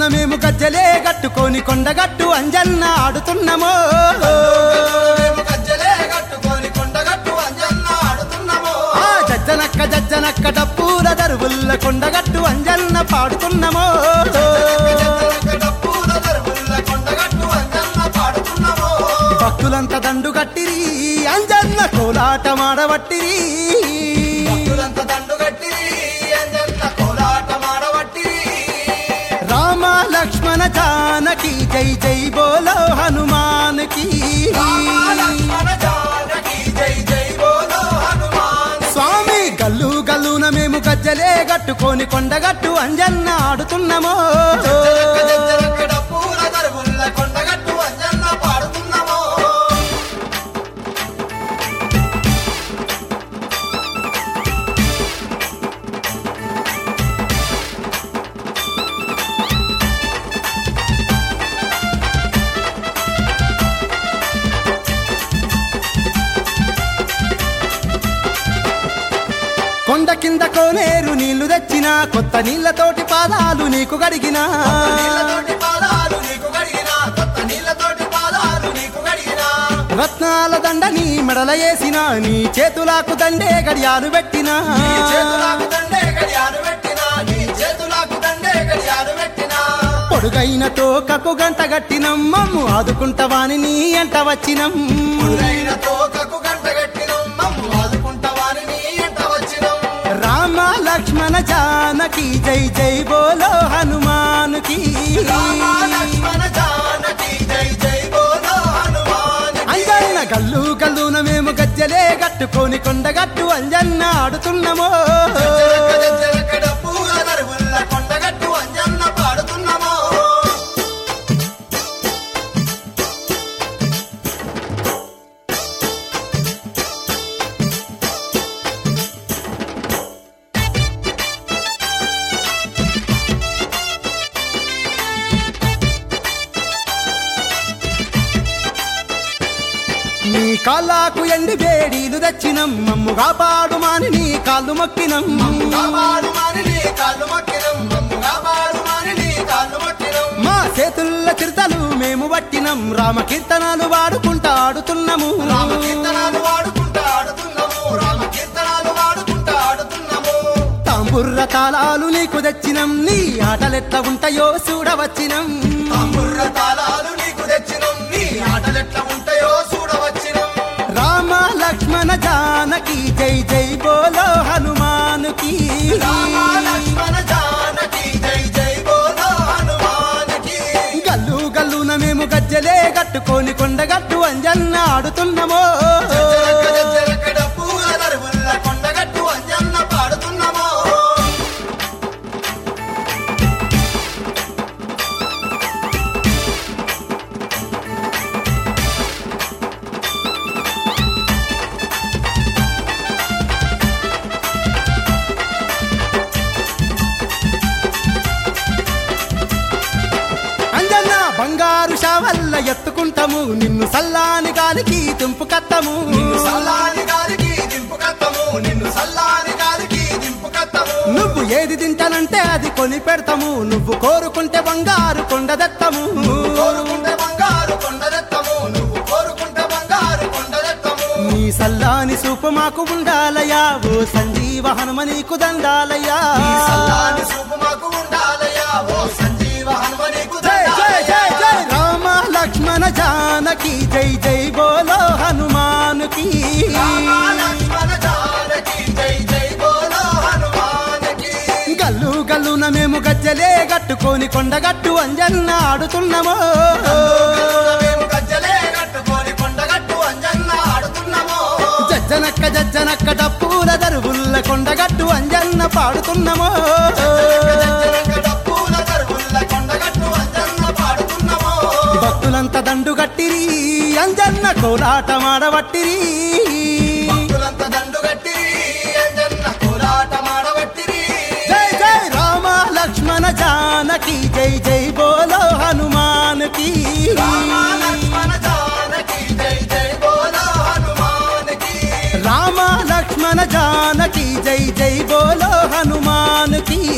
గల్లున మేము గజ్జలే గట్టుకొని కొండగట్టు అంజన్న ఆడుతున్నామో మేము గజ్జలే కట్టుకొని కొండగట్టు అంజన్న ఆడుతున్నాము ఆ జజ్జనక్క జజ్జనక్క డప్పుల దరువుల్ల కొండగట్టు అంజన్న పాడుతున్నామో డప్పుల దరువుల్ల కొండగట్టు అంజన్న పాడుతున్నాము భక్తులంతా దండు కట్టిరి అంజన్న కోలాటమాడబట్టిరి భక్తులంతా దండు కట్టిరి అంజన్న కోలాటమాడబట్టిరి రామ లక్ష్మణ జానకి జై జై బోలో హనుమాన్కి రామ లక్ష్మణ జానకి జై జై బోలో హనుమాన్ స్వామి గల్లు గల్లున మేము గజ్జలే గట్టుకొని కొండగట్టు అంజన్న ఆడుతున్నామో జజ్జలక్క జజ్జలక్క డప్పుల దరువుల్ల కొండగట్టు అంజన్న పాడుతున్నాము కొండ కింద కోనేరు నీళ్లు తెచ్చిన కొత్త నీళ్లతోటి పాదాలు నీకు గడిగినా నీళ్ళతోటి పాదాలు నీకు కడిగినా కొత్త నీళ్ళతోటి పాదాలు నీకు కడిగినా రత్నాల దండ నీ మెడల వేసిన నీ చేతులకు దండే గడియాలు పెట్టినా నీ చేతులకు దండే గడియాలు పెట్టినా నీ చేతులకు దండే గడియాలు పెట్టినా పొడుగైన తోకకు గంట గట్టినం మమ్ము ఆదుకుంటవాని నీ ఎంట వచ్చినం పురుగైన తోకకు గంట కట్టినం మమ్ము ఆదుకుంటావాని నీ ఎంట వచ్చినం రామ లక్ష్మణ జానకి జై జై బోలో హనుమానుకి రామ లక్ష్మణ జానకి జై జై బోలో హనుమాన్ అంజన్న గల్లు గల్లున మేము గజ్జలే గట్టుకొని కొండగట్టు అంజన్న ఆడుతున్నామో జలక జలక డప్పుల దరువుల్ల కొండగట్టు అంజన్న పాడుతున్నామో నీ కాళ్ళకు ఎండి వేడీలు తెచ్చినం మమ్ము కాపాడు మాని నీ కాళ్ళు మొక్కినం కాపాడు మాని నీ కాళ్ళు మక్కినం మమ్ము కాపాడు మాని నీ కాళ్ళు మక్కినం మా చేతుల్ల చిరుతలు మేము పట్టినం రామ కీర్తనాలు వాడుకుంటా ఆడుతున్నాము రామ కీర్తనాలు వాడుకుంటా ఆడుతున్నాము రామ కీర్తనాలు వాడుకుంటా ఆడుతున్నాము తాంబుర్ర తాళాలు నీకు తెచ్చినం నీ ఆటలెట్ల ఉంటాయో చూడవచ్చినం తాంబుర్ర తాళాలు నీకు తెచ్చినం నీ ఆటలెట్లా ఉంటాయో చూడవచ్చినం రామ లక్ష్మణ జానకి జై జై బోలో హనుమానుకి రామ లక్ష్మణ జానకి జై జై బోలో హనుమానికి గల్లు గల్లున మేము గజ్జలే గట్టుకొని కొండగట్టు అంజన్న ఆడుతున్నామో జలక జలక డప్పుల దరువుల్ల కొండగట్టు అంజన్న పాడుతున్నామో అంజన్న బంగారు షావల్ల ఎత్తుకుంటాము నిన్ను సల్లాని గాలికి తుంపు కత్తము నిన్ను సల్లాని గాలికి దింపు కత్తము నిన్ను సల్లాని గాలికి దింపు కత్తము నువ్వు ఏది తింటానంటే అది కొని పెడతాము నువ్వు కోరుకుంటే బంగారు కొండదెత్తము కోరుకుంటే బంగారు కొండదెత్తము నువ్వు కోరుకుంటే బంగారు కొండదెత్తము నీ సల్లాని సూపు మాకు ఉండాలయా ఓ సంజీవ హనుమ నీకు దండాలయా ఈ సల్లాని చూపు మాకు ఉండాలయ్యా ఓ సంజీవ హనుమనికు జై జై జై జై రామ లక్ష్మణ జానకి జై జై బోలో హనుమానుకి రామ లక్ష్మణ జానకి జై జై బోలో హనుమానికి గల్లు గల్లున మేము గజ్జలే గట్టుకొని కొండగట్టు అంజన్న ఆడుతున్నామో మేము గజ్జలే కట్టుకొని కొండగట్టు అంజన్న ఆడుతున్నాము జజ్జనక్క జజ్జనక్క డప్పుల దరువుల్ల కొండగట్టు అంజన్న పాడుతున్నామో జజ్జనక డప్పుల దరువుల్ల కొండగట్టు అంజన్న పాడుతున్నాము భక్తులంతా దండు గట్టిరి అంజన్న కోలాటమాడబట్టిరి భక్తులంతా దండు కట్టిరి అంజన్న కోలాటమాడబట్టిరి జై జై రామ లక్ష్మణ జానకి జై జై బోలో హనుమానుకి రామ లక్ష్మణ జానకి జై జై బోలో హనుమానికి రామ లక్ష్మణ జానకి జై జై బోలో హనుమానుకి